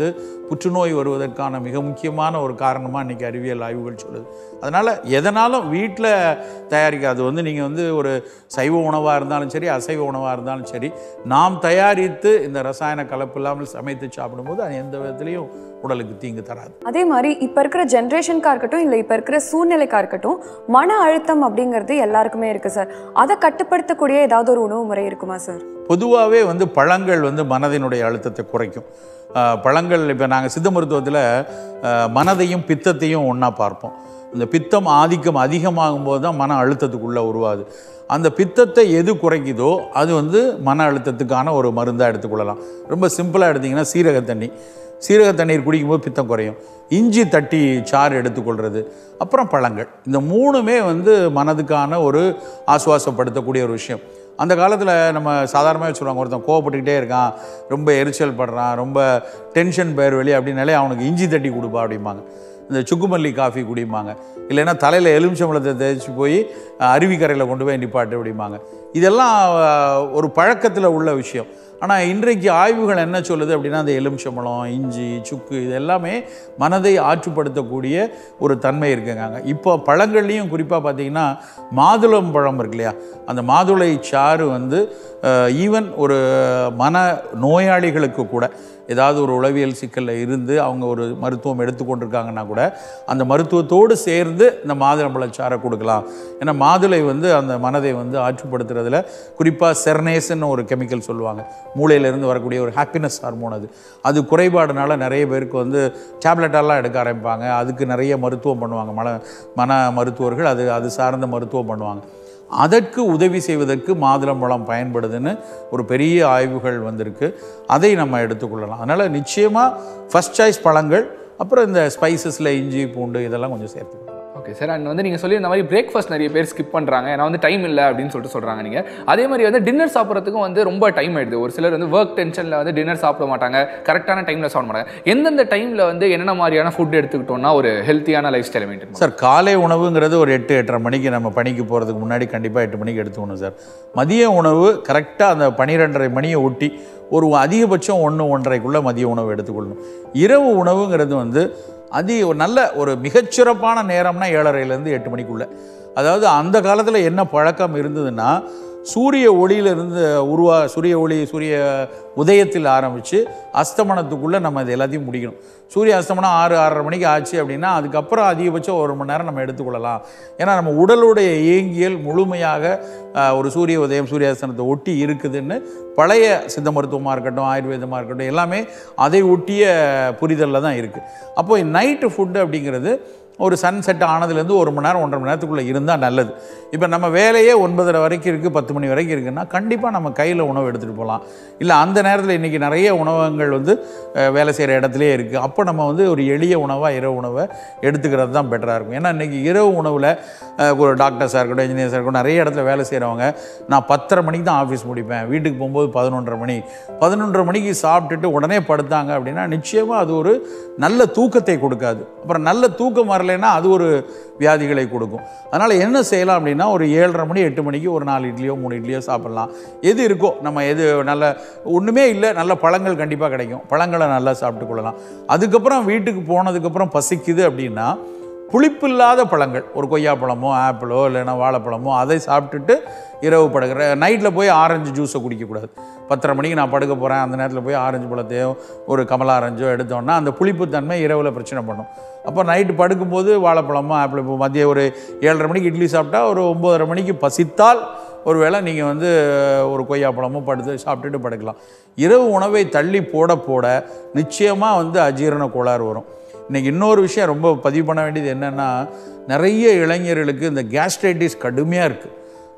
புற்றுநோய் வருவதற்கான மிக முக்கியமான ஒரு காரணமாக இன்றைக்கி அறிவியல் ஆய்வுகள் சொல்லுது அதனால் எதனாலும் வீட்டில் தயாரிக்காது வந்து நீங்கள் வந்து ஒரு சைவ உணவாக இருந்தாலும் சரி அசைவ உணவாக இருந்தாலும் சரி நாம் தயாரித்து இந்த ரசாயன கலப்பு இல்லாமல் சமைத்து சாப்பிடும்போது அது எந்த விதத்துலையும் உடலுக்கு தீங்கு தராது அதே மாதிரி இப்போ இருக்கிற ஜென்ரேஷனுக்கா இருக்கட்டும் இல்லை இப்போ இருக்கிற சூழ்நிலைக்கா இருக்கட்டும் மன அழுத்தம் அப்படிங்கிறது எல்லாருக்குமே இருக்கு சார் அதை கட்டுப்படுத்தக்கூடிய ஏதாவது ஒரு உணவு முறை இருக்குமா சார் பொதுவாகவே வந்து பழங்கள் வந்து மனதினுடைய அழுத்தத்தை குறைக்கும் ஆஹ் பழங்கள் இப்போ நாங்கள் சித்த மருத்துவத்தில் ஆஹ் மனதையும் பித்தத்தையும் ஒன்றா பார்ப்போம் இந்த பித்தம் ஆதிக்கம் அதிகமாகும் போது தான் மன அழுத்தத்துக்குள்ளே உருவாது அந்த பித்தத்தை எது குறைக்குதோ அது வந்து மன அழுத்தத்துக்கான ஒரு மருந்தாக எடுத்துக்கொள்ளலாம் ரொம்ப சிம்பிளாக எடுத்திங்கன்னா சீரக தண்ணி சீரக தண்ணீர் குடிக்கும்போது பித்தம் குறையும் இஞ்சி தட்டி சாறு எடுத்துக்கொள்கிறது அப்புறம் பழங்கள் இந்த மூணுமே வந்து மனதுக்கான ஒரு ஆசுவாசப்படுத்தக்கூடிய ஒரு விஷயம் அந்த காலத்தில் நம்ம சாதாரணமாகவே சொல்லுவாங்க ஒருத்தன் கோவப்பட்டுக்கிட்டே இருக்கான் ரொம்ப எரிச்சல் படுறான் ரொம்ப டென்ஷன் பேர் வெளியே அப்படின்னாலே அவனுக்கு இஞ்சி தட்டி கொடுப்பா அப்படிம்பாங்க இந்த சுக்குமல்லி காஃபி குடிப்பாங்க இல்லைன்னா தலையில் எலுமிச்சம்பழத்தை தேய்ச்சி போய் அஹ், அருவிக்கரையில் கொண்டு போய் நிப்பாட்டு அப்படிம்பாங்க இதெல்லாம் அஹ், ஒரு பழக்கத்தில் உள்ள விஷயம் ஆனால் இன்றைக்கு ஆய்வுகள் என்ன சொல்லுது அப்படின்னா அந்த எலுமிச்சம்பழம் இஞ்சி சுக்கு இது எல்லாமே மனதை ஆற்றுப்படுத்தக்கூடிய ஒரு தன்மை இருக்குங்க இப்போ பழங்கள்லையும் குறிப்பாக பார்த்தீங்கன்னா மாதுளம் பழம் இருக்கு இல்லையா அந்த மாதுளை சாறு வந்து ஈவன் ஒரு மன நோயாளிகளுக்கு கூட ஏதாவது ஒரு உளவியல் சிக்கலில் இருந்து அவங்க ஒரு மருத்துவம் எடுத்துக்கொண்டிருக்காங்கன்னா கூட அந்த மருத்துவத்தோடு சேர்ந்து இந்த மாதுளம்பழச்சாறை கொடுக்கலாம் ஏன்னா மாதுளை வந்து அந்த மனதை வந்து ஆற்றுப்படுத்துறதுல குறிப்பாக செர்னேஸ்ன்னு ஒரு கெமிக்கல் சொல்லுவாங்க மூளையிலேருந்து வரக்கூடிய ஒரு ஹாப்பினஸ் ஹார்மோன் அது அது குறைபாடுனால நிறைய பேருக்கு வந்து டேப்லெட்டெல்லாம் எடுக்க ஆரம்பிப்பாங்க அதுக்கு நிறைய மருத்துவம் பண்ணுவாங்க மன மன மருத்துவர்கள் அது அது சார்ந்த மருத்துவம் பண்ணுவாங்க அதற்கு உதவி செய்வதற்கு மாதுளம்பழம் பயன்படுதுன்னு ஒரு பெரிய ஆய்வுகள் வந்திருக்கு அதை நம்ம எடுத்துக்கொள்ளலாம் அதனால் நிச்சயமாக ஃபஸ்ட் சாய்ஸ் பழங்கள் அப்புறம் இந்த ஸ்பைசஸில் இஞ்சி பூண்டு இதெல்லாம் கொஞ்சம் சேர்த்துக்கலாம் ஓகே சார் அண்ட் வந்து நீங்கள் சொல்லி இந்த மாதிரி பிரேக்ஃபாஸ்ட் நிறைய பேர் ஸ்கிப் பண்ணுறாங்க ஏன்னா வந்து டைம் இல்லை அப்படின்னு சொல்லிட்டு சொல்கிறாங்க நீங்கள் அதே மாதிரி வந்து டின்னர் சாப்பிட்றதுக்கும் வந்து ரொம்ப டைம் ஆயிடுது ஒரு சிலர் வந்து ஒர்க் டென்ஷனில் வந்து டின்னர் சாப்பிட மாட்டாங்க கரெக்டான டைமில் சாப்பிட மாட்டாங்க எந்தெந்த டைமில் வந்து என்னென்ன மாதிரியான ஃபுட் எடுத்துக்கிட்டோம்னா ஒரு ஹெல்த்தியான லைஃப் ஸ்டைலை மெயின்டைன் சார் காலை உணவுங்கிறது ஒரு எட்டு எட்டரை மணிக்கு நம்ம பணிக்கு போகிறதுக்கு முன்னாடி கண்டிப்பாக எட்டு மணிக்கு எடுத்துக்கணும் சார் மதிய உணவு கரெக்டாக அந்த பன்னிரெண்டரை மணியை ஒட்டி ஒரு அதிகபட்சம் ஒன்று ஒன்றரைக்குள்ளே மதிய உணவு எடுத்துக்கொள்ளணும் இரவு உணவுங்கிறது வந்து அதி ஒரு நல்ல ஒரு மிகச்சிறப்பான நேரம்னா ஏழரைலேருந்து எட்டு மணிக்குள்ளே அதாவது அந்த காலத்தில் என்ன பழக்கம் இருந்ததுன்னா சூரிய ஒளியிலிருந்து உருவா சூரிய ஒளி சூரிய உதயத்தில் ஆரம்பித்து அஸ்தமனத்துக்குள்ளே நம்ம இது எல்லாத்தையும் முடிக்கணும் சூரிய அஸ்தமனம் ஆறு ஆறரை மணிக்கு ஆச்சு அப்படின்னா அதுக்கப்புறம் அதிகபட்சம் ஒரு மணி நேரம் நம்ம எடுத்துக்கொள்ளலாம் ஏன்னா நம்ம உடலுடைய இயங்கியல் முழுமையாக ஆஹ், ஒரு சூரிய உதயம் சூரிய அஸ்தமனத்தை ஒட்டி இருக்குதுன்னு பழைய சித்த மருத்துவமாக இருக்கட்டும் ஆயுர்வேதமாக இருக்கட்டும் எல்லாமே அதை ஒட்டிய புரிதலில் தான் இருக்குது அப்போ நைட்டு ஃபுட்டு அப்படிங்கிறது ஒரு சன் செட் ஆனதுலேருந்து ஒரு மணி நேரம் ஒன்றரை மணி நேரத்துக்குள்ளே இருந்தால் நல்லது இப்போ நம்ம வேலையே ஒன்பதரை வரைக்கும் இருக்குது பத்து மணி வரைக்கும் இருக்குன்னா கண்டிப்பாக நம்ம கையில் உணவு எடுத்துகிட்டு போகலாம் இல்லை அந்த நேரத்தில் இன்றைக்கி நிறைய உணவகங்கள் வந்து அஹ், வேலை செய்கிற இடத்துலையே இருக்குது அப்போ நம்ம வந்து ஒரு எளிய உணவாக இரவு உணவை எடுத்துக்கிறது தான் பெட்டராக இருக்கும் ஏன்னா இன்றைக்கி இரவு உணவில் அஹ், ஒரு டாக்டர்ஸாக இருக்கட்டும் இன்ஜினியர்ஸாக இருக்கட்டும் நிறைய இடத்துல வேலை செய்கிறவங்க நான் பத்தரை மணிக்கு தான் ஆஃபீஸ் முடிப்பேன் வீட்டுக்கு போகும்போது பதினொன்றரை மணி பதினொன்றரை மணிக்கு சாப்பிட்டுட்டு உடனே படுத்தாங்க அப்படின்னா நிச்சயமாக அது ஒரு நல்ல தூக்கத்தை கொடுக்காது அப்புறம் நல்ல தூக்கம் வரலைன்னா அது ஒரு வியாதிகளை கொடுக்கும் அதனால் என்ன செய்யலாம் அப்படின்னா ஒரு ஏழரை மணி எட்டு மணிக்கு ஒரு நாலு இட்லியோ மூணு இட்லியோ சாப்பிட்லாம் எது இருக்கோ நம்ம எது நல்ல ஒன்றுமே இல்லை நல்ல பழங்கள் கண்டிப்பாக கிடைக்கும் பழங்களை நல்லா சாப்பிட்டு கொள்ளலாம் அதுக்கப்புறம் வீட்டுக்கு போனதுக்கப்புறம் பசிக்குது அப்படின்னா புளிப்பில்லாத பழங்கள் ஒரு கொய்யாப்பழமோ ஆப்பிளோ இல்லைன்னா வாழைப்பழமோ அதை சாப்பிட்டுட்டு இரவு படுக்கிற நைட்டில் போய் ஆரஞ்சு ஜூஸை குடிக்கக்கூடாது பத்தரை மணிக்கு நான் படுக்க போகிறேன் அந்த நேரத்தில் போய் ஆரஞ்சு பழத்தையோ ஒரு கமலா ஆரஞ்சோ எடுத்தோன்னா அந்த புளிப்புத்தன்மை இரவில் பிரச்சனை பண்ணும் அப்போ நைட்டு படுக்கும்போது வாழைப்பழமோ ஆப்பிள் இப்போ மதியம் ஒரு ஏழரை மணிக்கு இட்லி சாப்பிட்டா ஒரு ஒம்போதரை மணிக்கு பசித்தால் ஒருவேளை நீங்கள் வந்து ஒரு கொய்யாப்பழமோ படுத்து சாப்பிட்டுட்டு படுக்கலாம் இரவு உணவை தள்ளி போட போட நிச்சயமாக வந்து அஜீரண கோளாறு வரும் இன்றைக்கி இன்னொரு விஷயம் ரொம்ப பதிவு பண்ண வேண்டியது என்னென்னா நிறைய இளைஞர்களுக்கு இந்த கேஸ்ட்ரைட்டிஸ் கடுமையாக இருக்குது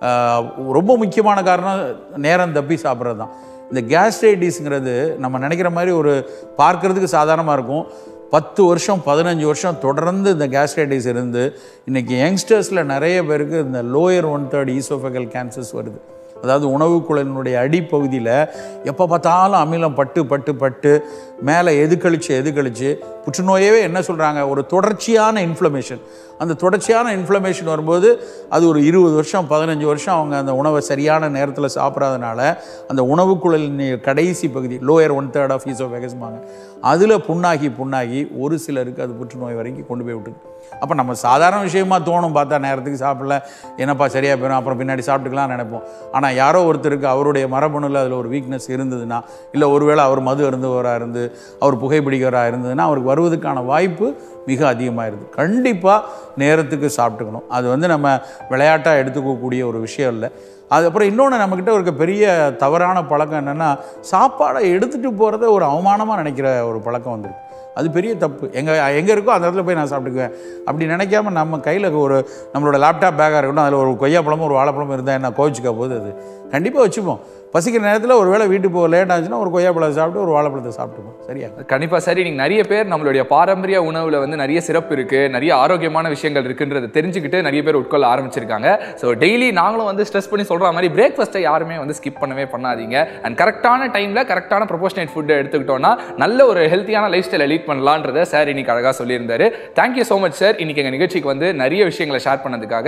ரொம்ப முக்கியமான காரணம் நேரம் தப்பி சாப்பிட்றது தான் இந்த கேஸ்ட்ரைட்டிஸ்ங்கிறது நம்ம நினைக்கிற மாதிரி ஒரு பார்க்கறதுக்கு சாதாரணமாக இருக்கும் பத்து வருஷம் பதினஞ்சு வருஷம் தொடர்ந்து இந்த கேஸ்ட்ரைட்டிஸ் இருந்து இன்றைக்கி யங்ஸ்டர்ஸில் நிறைய பேருக்கு இந்த lower one third oesophageal cancers வருது அதாவது உணவு குழலினுடைய அடிப்பகுதியில் எப்போ பார்த்தாலும் அமிலம் பட்டு பட்டு பட்டு மேலே எது கழிச்சு எது கழிச்சு புற்றுநோயவே என்ன சொல்கிறாங்க ஒரு தொடர்ச்சியான இன்ஃப்ளமேஷன் அந்த தொடர்ச்சியான இன்ஃப்ளமேஷன் வரும்போது அது ஒரு இருபது வருஷம் பதினஞ்சு வருஷம் அவங்க அந்த உணவை சரியான நேரத்தில் சாப்பிட்றதுனால அந்த உணவுக்குழலின் கடைசி பகுதி லோயர் ஒன் தேர்ட் ஆஃப் ஈசோஃபேகஸ்மாங்க அதில் புண்ணாகி புண்ணாகி ஒரு சிலருக்கு அது புற்றுநோய் வரைக்கும் கொண்டு போய் விட்டுது அப்போ நம்ம சாதாரண விஷயமா தோணும் பார்த்தா நேரத்துக்கு சாப்பிடல என்னப்பா சரியாக போயிடும் அப்புறம் பின்னாடி சாப்பிட்டுக்கலாம் நினைப்போம் ஆனால் யாரோ ஒருத்தருக்கு அவருடைய மரபணுவில் அதில் ஒரு வீக்னஸ் இருந்ததுன்னா இல்லை ஒருவேளை அவர் மது அருந்துவராக இருந்து அவர் புகைப்பிடிக்கிறவராக இருந்ததுன்னா அவருக்கு வருவதற்கான வாய்ப்பு மிக அதிகமாயிருது கண்டிப்பாக நேரத்துக்கு சாப்பிட்டுக்கணும் அது வந்து நம்ம விளையாட்டாக எடுத்துக்கக்கூடிய ஒரு விஷயம் இல்லை அதுக்கப்புறம் இன்னொன்று நம்மக்கிட்ட இருக்க பெரிய தவறான பழக்கம் என்னென்னா சாப்பாடை எடுத்துகிட்டு போகிறத ஒரு அவமானமாக நினைக்கிற ஒரு பழக்கம் வந்துருக்கு அது பெரிய தப்பு எங்கே எங்கே இருக்கோ அந்த இடத்துல போய் நான் சாப்பிட்டுக்குவேன் அப்படி நினைக்காம நம்ம கையில் ஒரு நம்மளோட லேப்டாப் பேக்காக இருக்கட்டும் அதில் ஒரு கொய்யாப்பழமும் ஒரு வாழைப்பழமும் இருந்தால் என்ன கோவிச்சுக்க போகுது அது கண்டிப்பாக வச்சுப்போம் பசிக்கிற நேரத்தில் ஒரு வேளை வீட்டுக்கு போக லேட் ஆச்சுன்னா ஒரு கொய்யாப்பழத்தை சாப்பிட்டு ஒரு வாழைப்பழத்தை சாப்பிட்டுப்போம் சரியா கண்டிப்பா சரி நீங்க நிறைய பேர் நம்மளுடைய பாரம்பரிய உணவுல வந்து நிறைய சிறப்பு இருக்கு நிறைய ஆரோக்கியமான விஷயங்கள் இருக்குன்றதை தெரிஞ்சுக்கிட்டு நிறைய பேர் உட்கொள்ள ஆரம்பிச்சிருக்காங்க ஸோ டெய்லி நாங்களும் வந்து ஸ்ட்ரெஸ் பண்ணி சொல்ற மாதிரி பிரேக்ஃபாஸ்ட்டை யாருமே வந்து ஸ்கிப் பண்ணவே பண்ணாதீங்க அண்ட் கரெக்டான டைம்ல கரெக்டான ப்ரொபோஷனேட் ஃபுட் எடுத்துக்கிட்டோம்னா நல்ல ஒரு ஹெல்த்தியான லைஃப் ஸ்டைலை லீட் பண்ணலான்றத சார் இன்னைக்கு அழகா சொல்லியிருந்தாரு தேங்க்யூ ஸோ மச் சார் இன்னைக்கு எங்க நிகழ்ச்சிக்கு வந்து நிறைய விஷயங்களை ஷேர் பண்ணதுக்காக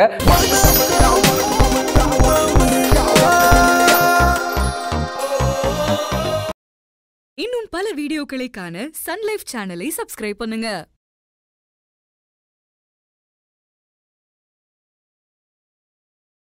இன்னும் பல வீடியோக்களை காண சன்லைஃப் சேனலை சப்ஸ்கிரைப் பண்ணுங்க